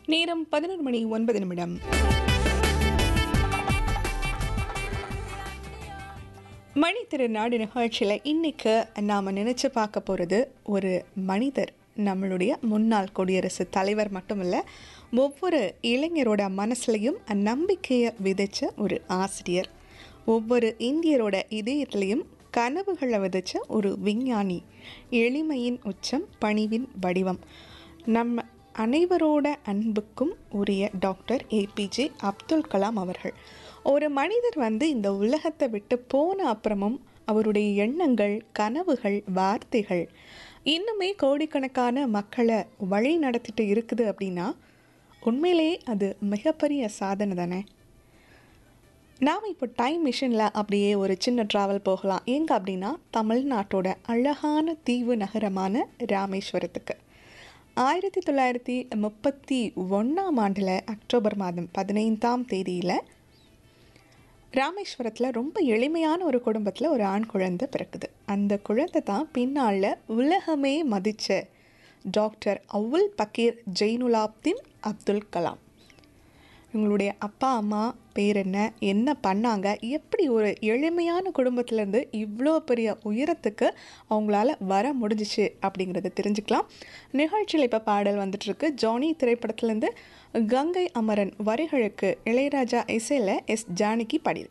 நேரம் பதினொரு மணி ஒன்பது நிமிடம் மணி திருநாடு நிகழ்ச்சியில் இன்னைக்கு நாம் நினச்சி பார்க்க போகிறது ஒரு மனிதர் நம்மளுடைய முன்னாள் குடியரசுத் தலைவர் மட்டும் இல்லை ஒவ்வொரு இளைஞரோட மனசுலையும் நம்பிக்கையை விதைச்ச ஒரு ஆசிரியர் ஒவ்வொரு இந்தியரோட இதயத்திலையும் கனவுகளை விதைச்ச ஒரு விஞ்ஞானி எளிமையின் உச்சம் பணிவின் வடிவம் நம்ம அனைவரோட அன்புக்கும் உரிய டாக்டர் ஏபிஜே அப்துல் கலாம் அவர்கள் ஒரு மனிதர் வந்து இந்த உலகத்தை விட்டு போன அப்புறமும் அவருடைய எண்ணங்கள் கனவுகள் வார்த்தைகள் இன்னுமே கோடிக்கணக்கான மக்களை வழி நடத்திட்டு இருக்குது அப்படின்னா உண்மையிலேயே அது மிகப்பெரிய சாதனை தானே நாம் இப்போ டைம் மிஷினில் அப்படியே ஒரு சின்ன ட்ராவல் போகலாம் எங்கே அப்படின்னா தமிழ்நாட்டோட அழகான தீவு நகரமான ராமேஸ்வரத்துக்கு ஆயிரத்தி தொள்ளாயிரத்தி முப்பத்தி ஒன்றாம் ஆண்டில் அக்டோபர் மாதம் பதினைந்தாம் தேதியில் ராமேஸ்வரத்தில் ரொம்ப எளிமையான ஒரு குடும்பத்தில் ஒரு ஆண் குழந்தை பிறக்குது அந்த குழந்தை தான் பின்னால் உலகமே மதித்த டாக்டர் அவுல் பக்கீர் ஜெயினுலாப்தின் அப்துல் கலாம் இவங்களுடைய அப்பா அம்மா பேர் என்ன என்ன பண்ணாங்க எப்படி ஒரு எளிமையான குடும்பத்திலேருந்து இவ்வளோ பெரிய உயரத்துக்கு அவங்களால வர முடிஞ்சிச்சு அப்படிங்கிறத தெரிஞ்சுக்கலாம் நிகழ்ச்சியில் இப்போ பாடல் வந்துட்டுருக்கு ஜானி திரைப்படத்துலேருந்து கங்கை அமரன் வரிகளுக்கு இளையராஜா இசையில் எஸ் ஜானகி பாடி